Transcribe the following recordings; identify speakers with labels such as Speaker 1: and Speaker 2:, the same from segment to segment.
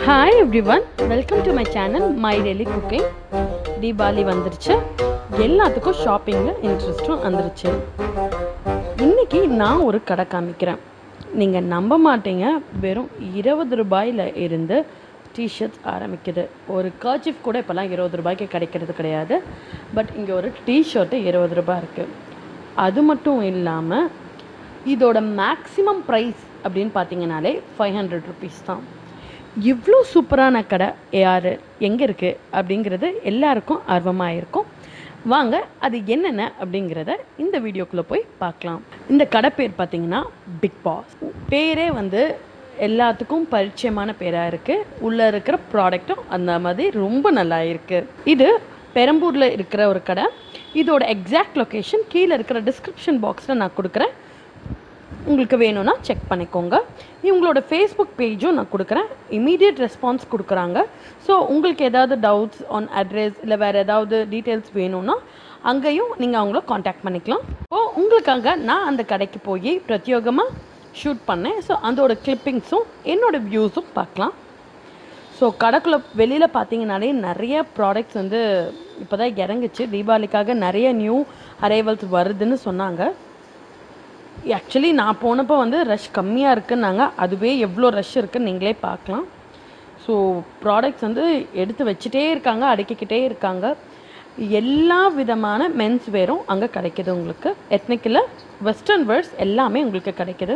Speaker 1: hi everyone welcome to my channel my daily cooking Deepavali வந்துருச்சு எல்லாத்துக்கும் ஷாப்பிங்கில் இன்ட்ரெஸ்ட்டும் வந்துருச்சு இன்னைக்கு நான் ஒரு கடை காமிக்கிறேன் நீங்கள் நம்ப மாட்டீங்க வெறும் இருபது ரூபாயில் இருந்து டிஷர்ட்ஸ் ஆரம்பிக்குது ஒரு கர்ச்சிஃப் கூட இப்போல்லாம் இருபது ரூபாய்க்கு கிடைக்கிறது கிடையாது பட் இங்கே ஒரு டிஷர்ட்டு இருபது ரூபாய் இருக்குது அது மட்டும் இல்லாமல் இதோட மேக்ஸிமம் ப்ரைஸ் அப்படின்னு பார்த்தீங்கனாலே ஃபைவ் ஹண்ட்ரட் ருபீஸ் தான் இவ்வளோ சூப்பரான கடை யார் எங்கே இருக்குது அப்படிங்கிறது எல்லாருக்கும் ஆர்வமாக இருக்கும் வாங்க அது என்னென்ன அப்படிங்கிறத இந்த வீடியோக்குள்ளே போய் பார்க்கலாம் இந்த கடை பேர் பார்த்தீங்கன்னா பிக் பாஸ் பேரே வந்து எல்லாத்துக்கும் பரிச்சயமான பேராக இருக்குது உள்ளே இருக்கிற ப்ராடக்ட்டும் அந்த மாதிரி ரொம்ப நல்லா இருக்குது இது பெரம்பூரில் இருக்கிற ஒரு கடை இதோட எக்ஸாக்ட் லொக்கேஷன் கீழே இருக்கிற டிஸ்கிரிப்ஷன் பாக்ஸில் நான் கொடுக்குறேன் உங்களுக்கு வேணும்னா செக் பண்ணிக்கோங்க இவங்களோட ஃபேஸ்புக் பேஜும் நான் கொடுக்குறேன் இமீடியட் ரெஸ்பான்ஸ் கொடுக்குறாங்க ஸோ உங்களுக்கு ஏதாவது டவுட்ஸ் ஆன் அட்ரஸ் இல்லை வேறு ஏதாவது டீட்டெயில்ஸ் வேணும்னா அங்கேயும் நீங்கள் அவங்கள காண்டாக்ட் பண்ணிக்கலாம் ஸோ உங்களுக்காக நான் அந்த கடைக்கு போய் பிரத்யோகமாக ஷூட் பண்ணேன் ஸோ அதோட கிளிப்பிங்ஸும் என்னோடய வியூஸும் பார்க்கலாம் ஸோ கடைக்குள்ளே வெளியில் பார்த்தீங்கனாலே நிறைய ப்ராடக்ட்ஸ் வந்து இப்போ தான் இறங்குச்சு தீபாவளிக்காக நிறைய நியூ அரைவல்ஸ் வருதுன்னு சொன்னாங்க ஆக்சுவலி நான் போனப்போ வந்து ரஷ் கம்மியாக இருக்குன்னாங்க அதுவே எவ்வளோ ரஷ் இருக்குன்னு நீங்களே பார்க்கலாம் ஸோ ப்ராடக்ட்ஸ் வந்து எடுத்து வச்சுட்டே இருக்காங்க அடுக்கிக்கிட்டே இருக்காங்க எல்லா விதமான மென்ஸ் வேரும் அங்கே கிடைக்கிது உங்களுக்கு எத்னிக்கில் வெஸ்டர்ன் வேர்ஸ் எல்லாமே உங்களுக்கு கிடைக்கிது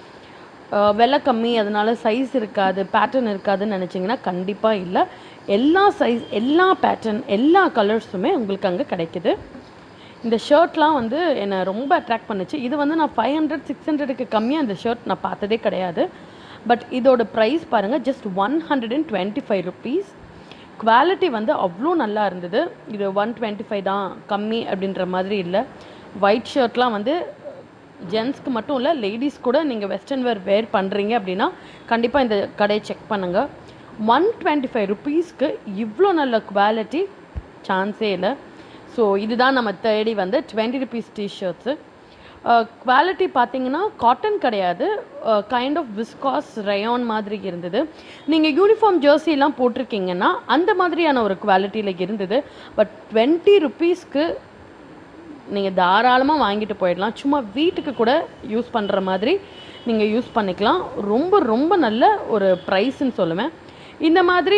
Speaker 1: அஹ் விலை கம்மி அதனால சைஸ் இருக்காது பேட்டர்ன் இருக்காதுன்னு நினச்சிங்கன்னா கண்டிப்பாக இல்லை எல்லா சைஸ் எல்லா பேட்டர்ன் எல்லா கலர்ஸுமே உங்களுக்கு அங்கே கிடைக்குது இந்த ஷர்ட்லாம் வந்து என்னை ரொம்ப அட்ராக்ட் பண்ணுச்சு இது வந்து நான் ஃபைவ் ஹண்ட்ரட் சிக்ஸ் ஹண்ட்ரடுக்கு கம்மியாக இந்த ஷர்ட் நான் பார்த்ததே கிடையாது பட் இதோட ப்ரைஸ் பாருங்கள் just one hundred and twenty five rupees quality வந்து அவ்வளோ நல்லா இருந்தது இது ஒன் டுவெண்ட்டி ஃபைவ் தான் கம்மி அப்படின்ற மாதிரி இல்லை ஒயிட் ஷர்ட்லாம் வந்து ஜென்ஸ்க்கு மட்டும் இல்லை லேடிஸ் கூட நீங்கள் வெஸ்டர்ன் வேர் வேர் பண்ணுறீங்க அப்படின்னா கண்டிப்பாக இந்த கடையை செக் பண்ணுங்கள் ஒன் டுவெண்ட்டி ஃபைவ் ருபீஸ்க்கு இவ்வளோ நல்ல குவாலிட்டி சான்ஸே இல்லை ஸோ இதுதான் நம்ம தேடி வந்து டுவெண்ட்டி ருபீஸ் டிஷர்ட்ஸு குவாலிட்டி பார்த்தீங்கன்னா காட்டன் கிடையாது கைண்ட் ஆஃப் விஸ்காஸ் ரயான் மாதிரி இருந்தது நீங்கள் யூனிஃபார்ம் ஜெர்சிலாம் போட்டிருக்கீங்கன்னா அந்த மாதிரியான ஒரு குவாலிட்டியில் இருந்தது பட் டுவெண்ட்டி ருபீஸ்க்கு நீங்கள் தாராளமாக வாங்கிட்டு போயிடலாம் சும்மா வீட்டுக்கு கூட யூஸ் பண்ணுற மாதிரி நீங்கள் யூஸ் பண்ணிக்கலாம் ரொம்ப ரொம்ப நல்ல ஒரு ப்ரைஸ்ன்னு சொல்லுவேன் இந்த மாதிரி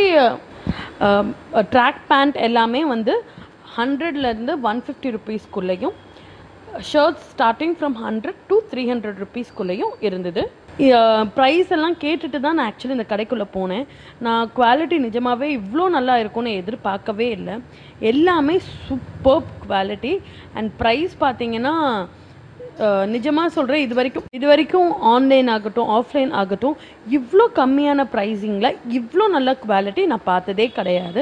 Speaker 1: ட்ராக் பேண்ட் எல்லாமே வந்து ஹண்ட்ரட்லேருந்து ஒன் ஃபிஃப்டி ருபீஸ்க்குள்ளேயும் shirts starting from hundred to three hundred ருபீஸ்க்குள்ளேயும் இருந்தது ப்ரைஸ் எல்லாம் கேட்டுட்டு தான் நான் ஆக்சுவலி இந்த கடைக்குள்ளே போனேன் நான் குவாலிட்டி நிஜமாகவே இவ்வளோ நல்லா இருக்கும்னு எதிர்பார்க்கவே இல்லை எல்லாமே சூப்பர் குவாலிட்டி அண்ட் ப்ரைஸ் பார்த்தீங்கன்னா நிஜமாக சொல்கிறேன் இது வரைக்கும் இது வரைக்கும் ஆன்லைன் ஆகட்டும் ஆஃப்லைன் ஆகட்டும் இவ்வளோ கம்மியான ப்ரைஸிங்கில் இவ்வளோ நல்ல குவாலிட்டி நான் பார்த்ததே கிடையாது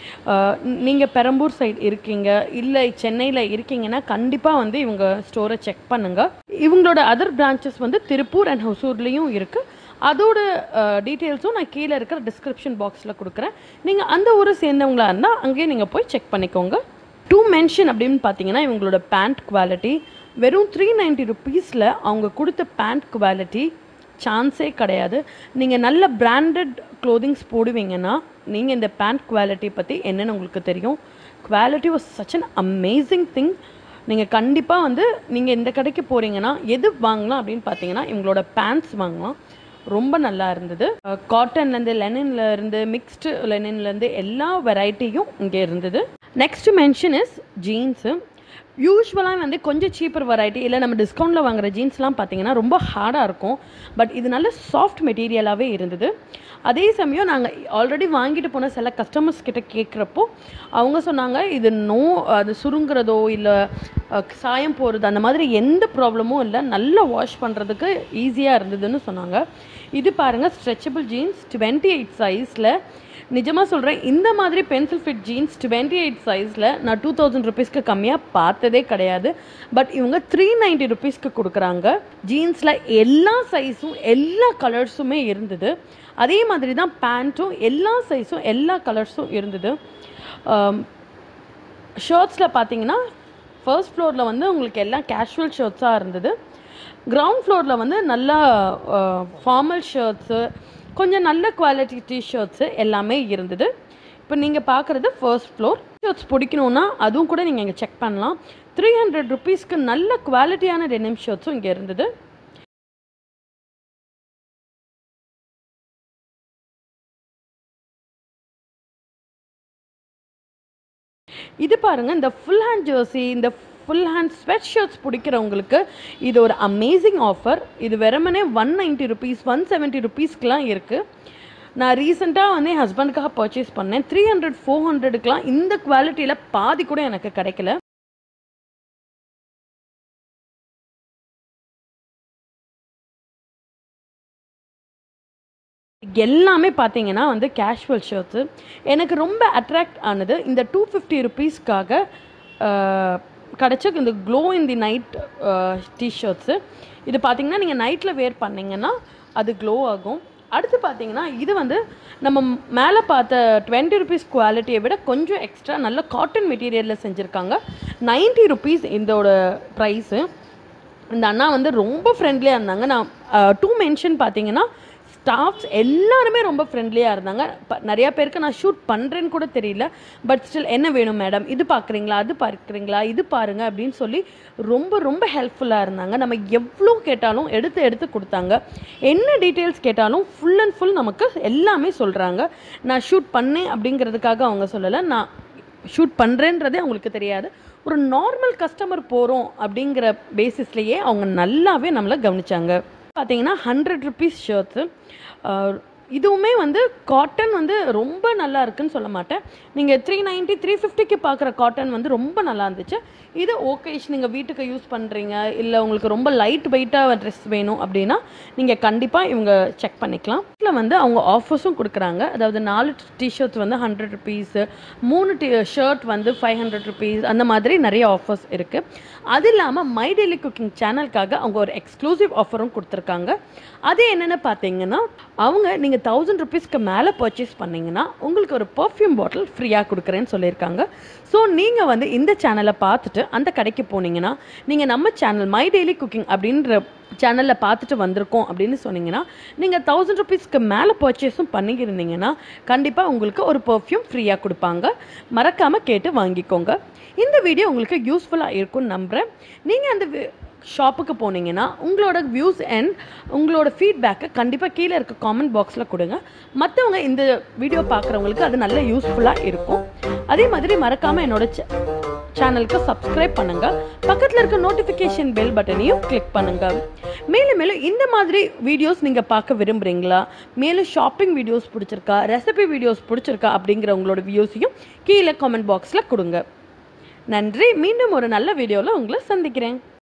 Speaker 1: நீங்கள் பெரம்பூர் சைடு இருக்கீங்க இல்லை சென்னையில் இருக்கீங்கன்னா கண்டிப்பாக வந்து இவங்க ஸ்டோரை செக் பண்ணுங்கள் இவங்களோட அதர் பிரான்ச்சஸ் வந்து திருப்பூர் அண்ட் ஹொசூர்லேயும் இருக்குது அதோட டீட்டெயில்ஸும் நான் கீழே இருக்கிற டிஸ்கிரிப்ஷன் பாக்ஸில் கொடுக்குறேன் நீங்கள் அந்த ஊரை சேர்ந்தவங்களா இருந்தால் அங்கேயே நீங்கள் போய் செக் பண்ணிக்கோங்க டூ மென்ஷன் அப்படின்னு பார்த்தீங்கன்னா இவங்களோட பேண்ட் குவாலிட்டி வெறும் த்ரீ நைன்ட்டி ருப்பீஸில் அவங்க கொடுத்த பேண்ட் குவாலிட்டி சான்ஸே கிடையாது நீங்கள் நல்ல பிராண்டட் க்ளோதிங்ஸ் போடுவீங்கன்னா நீங்கள் இந்த பேண்ட் குவாலிட்டி பற்றி என்னென்னு உங்களுக்கு தெரியும் quality was such an amazing thing நீங்கள் கண்டிப்பாக வந்து நீங்கள் இந்த கடைக்கு போகிறீங்கன்னா எது வாங்கலாம் அப்படின்னு பார்த்தீங்கன்னா இவங்களோட பேண்ட்ஸ் வாங்கலாம் ரொம்ப நல்லா இருந்தது காட்டன்லேருந்து லெனின்லேருந்து மிக்ஸ்டு லெனின்லேருந்து எல்லா வெரைட்டியும் இங்கே இருந்தது நெக்ஸ்ட் மென்ஷன் இஸ் ஜீன்ஸு யூஸ்வலாக வந்து கொஞ்சம் சீப்பர் வெரைட்டி இல்லை நம்ம டிஸ்கவுண்ட்டில் வாங்குற ஜீன்ஸ்லாம் பார்த்தீங்கன்னா ரொம்ப ஹார்டாக இருக்கும் பட் இது நல்ல சாஃப்ட் மெட்டீரியலாகவே இருந்தது அதே சமயம் நாங்கள் ஆல்ரெடி வாங்கிட்டு போன சில கஸ்டமர்ஸ் கிட்ட கேட்குறப்போ அவங்க சொன்னாங்க இது நோ அது சுருங்குறதோ இல்லை சாயம் போகிறது அந்த மாதிரி எந்த ப்ராப்ளமும் இல்லை நல்லா வாஷ் பண்ணுறதுக்கு ஈஸியாக இருந்ததுன்னு சொன்னாங்க இது பாருங்கள் ஸ்ட்ரெச்சபிள் ஜீன்ஸ் டுவெண்ட்டி எயிட் சைஸில் நிஜமாக சொல்கிறேன் இந்த மாதிரி pencil fit jeans twenty eight சைஸில் நான் டூ தௌசண்ட் ருபீஸ்க்கு கம்மியாக பார்த்ததே கிடையாது பட் இவங்க த்ரீ நைன்ட்டி ருபீஸ்க்கு கொடுக்குறாங்க ஜீன்ஸில் எல்லா சைஸும் எல்லா கலர்ஸுமே இருந்தது அதே மாதிரி தான் பேண்ட்டும் எல்லா சைஸும் எல்லா கலர்ஸும் இருந்தது ஷர்ட்ஸில் பார்த்தீங்கன்னா ஃபர்ஸ்ட் ஃப்ளோரில் வந்து உங்களுக்கு எல்லாம் கேஷுவல் ஷர்ட்ஸாக இருந்தது கிரவுண்ட் ஃப்ளோரில் வந்து நல்லா ஃபார்மல் ஷர்ட்ஸு கொஞ்சம் நல்ல குவாலிட்டி டிஷர்ட்ஸு எல்லாமே இருந்தது இப்போ நீங்கள் பார்க்குறது ஃபர்ஸ்ட் ஃப்ளோர் ஷர்ட்ஸ் பிடிக்கணுன்னா அதுவும் கூட நீங்கள் இங்கே செக் பண்ணலாம் த்ரீ ஹண்ட்ரட் ருபீஸ்க்கு நல்ல குவாலிட்டியான டெனிம் ஷர்ட்ஸும் இங்கே இருந்தது இது பாருங்கள் இந்த ஃபுல் ஹேண்ட் ஜெர்சி இந்த ஃபுல் ஹேண்ட் ஸ்வெட் ஷர்ட்ஸ் பிடிக்கிறவங்களுக்கு இது ஒரு அமேசிங் ஆஃபர் இது வெறுமனே one ninety rupees one seventy ருபீஸ்க்குலாம் இருக்குது நான் ரீசெண்டாக வந்து என் ஹஸ்பண்டுக்காக பர்ச்சேஸ் பண்ணேன் த்ரீ ஹண்ட்ரட் ஃபோர் ஹண்ட்ரடுக்குலாம் இந்த குவாலிட்டியில் பாதி கூட எனக்கு கிடைக்கல எல்லாமே பார்த்தீங்கன்னா வந்து கேஷுவல் ஷர்ட்ஸு எனக்கு ரொம்ப அட்ராக்ட் ஆனது இந்த டூ ஃபிஃப்டி ருபீஸ்க்காக கிடச்ச இந்த glow in the night T shirts இது பார்த்தீங்கன்னா நீங்கள் நைட்டில் வேர் பண்ணிங்கன்னா அது க்ளோ ஆகும் அடுத்து பார்த்தீங்கன்னா இது வந்து நம்ம மேலே பார்த்த டுவெண்ட்டி ருபீஸ் குவாலிட்டியை விட கொஞ்சம் எக்ஸ்ட்ரா நல்ல காட்டன் மெட்டீரியலில் செஞ்சுருக்காங்க நைன்ட்டி ருபீஸ் இதோட ப்ரைஸு இந்த அண்ணா வந்து ரொம்ப ஃப்ரெண்ட்லியாக இருந்தாங்க நான் டூ மென்ஷன் பார்த்தீங்கன்னா ஸ்டாஃப்ஸ் எல்லாருமே ரொம்ப ஃப்ரெண்ட்லியாக இருந்தாங்க ப நிறையா பேருக்கு நான் ஷூட் பண்ணுறேன்னு கூட தெரியல பட் ஸ்டில் என்ன வேணும் மேடம் இது பார்க்குறீங்களா அது பார்க்குறீங்களா இது பாருங்கள் அப்படின்னு சொல்லி ரொம்ப ரொம்ப ஹெல்ப்ஃபுல்லாக இருந்தாங்க நம்ம எவ்வளோ கேட்டாலும் எடுத்து எடுத்து கொடுத்தாங்க என்ன டீட்டெயில்ஸ் கேட்டாலும் ஃபுல் அண்ட் ஃபுல் நமக்கு எல்லாமே சொல்கிறாங்க நான் ஷூட் பண்ணேன் அப்படிங்கிறதுக்காக அவங்க சொல்லலை நான் ஷூட் பண்ணுறேன்றதே அவங்களுக்கு தெரியாது ஒரு நார்மல் கஸ்டமர் போகிறோம் அப்படிங்கிற பேசிஸ்லேயே அவங்க நல்லாவே நம்மளை கவனிச்சாங்க பார்த்தீங்கன்னா ஹண்ட்ரட் ருபீஸ் ஷர்ட்ஸு இதுவுமே வந்து காட்டன் வந்து ரொம்ப நல்லா இருக்குன்னு சொல்ல மாட்டேன் நீங்கள் த்ரீ நைன்ட்டி த்ரீ ஃபிஃப்டிக்கு பார்க்குற காட்டன் வந்து ரொம்ப நல்லா இருந்துச்சு இது ஓகேஷ் நீங்கள் வீட்டுக்கு யூஸ் பண்ணுறீங்க இல்லை உங்களுக்கு ரொம்ப லைட் வெயிட்டாக ட்ரெஸ் வேணும் அப்படின்னா நீங்கள் கண்டிப்பாக இவங்க செக் பண்ணிக்கலாம் இதில் வந்து அவங்க ஆஃபர்ஸும் கொடுக்குறாங்க அதாவது நாலு டிஷர்ட்ஸ் வந்து ஹண்ட்ரட் ருபீஸு மூணு டி ஷர்ட் வந்து ஃபைவ் ஹண்ட்ரட் ருபீஸ் அந்த மாதிரி நிறைய ஆஃபர்ஸ் இருக்குது அது இல்லாமல் மை டெய்லி குக்கிங் சேனலுக்காக அவங்க ஒரு எக்ஸ்க்ளூசிவ் ஆஃபரும் கொடுத்துருக்காங்க அது என்னென்னு பார்த்தீங்கன்னா அவங்க நீங்கள் தௌசண்ட் ருபீஸ்க்கு மேலே பர்ச்சேஸ் பண்ணிங்கன்னா உங்களுக்கு ஒரு பர்ஃப்யூம் பாட்டில் ஃப்ரீயாக கொடுக்குறேன்னு சொல்லியிருக்காங்க ஸோ நீங்கள் வந்து இந்த சேனலை பார்த்துட்டு அந்த கடைக்கு போனீங்கன்னா நீங்கள் நம்ம சேனல் மை டெய்லி குக்கிங் அப்படின்ற சேனலில் பார்த்துட்டு வந்திருக்கோம் அப்படின்னு சொன்னீங்கன்னா நீங்கள் தௌசண்ட் ருபீஸ்க்கு மேலே பர்ச்சேஸும் பண்ணியிருந்தீங்கன்னா கண்டிப்பாக உங்களுக்கு ஒரு பர்ஃப்யூம் ஃப்ரீயாக கொடுப்பாங்க மறக்காமல் கேட்டு வாங்கிக்கோங்க இந்த வீடியோ உங்களுக்கு யூஸ்ஃபுல்லாக இருக்கும்னு நம்புகிறேன் நீங்கள் அந்த ஷாப்புக்கு போனீங்கன்னா உங்களோட வியூஸ் அண்ட் உங்களோட ஃபீட்பேக்கை கண்டிப்பாக கீழே இருக்க காமெண்ட் பாக்ஸில் கொடுங்க மற்றவங்க இந்த வீடியோ பார்க்குறவங்களுக்கு அது நல்ல யூஸ்ஃபுல்லாக இருக்கும் அதே மாதிரி மறக்காமல் என்னோட சேனலுக்கு சப்ஸ்கிரைப் பண்ணுங்க பக்கத்தில் இருக்க நோட்டிஃபிகேஷன் பெல் பட்டனையும் கிளிக் பண்ணுங்க மேலும் மேலும் இந்த மாதிரி வீடியோஸ் நீங்கள் பார்க்க விரும்புகிறீங்களா மேலும் ஷாப்பிங் வீடியோஸ் பிடிச்சிருக்கா ரெசிபி வீடியோஸ் பிடிச்சிருக்கா அப்படிங்கிற உங்களோட வியூஸையும் கீழே காமெண்ட் பாக்ஸில் கொடுங்க நன்றி மீண்டும் ஒரு நல்ல வீடியோவில் உங்களை சந்திக்கிறேன்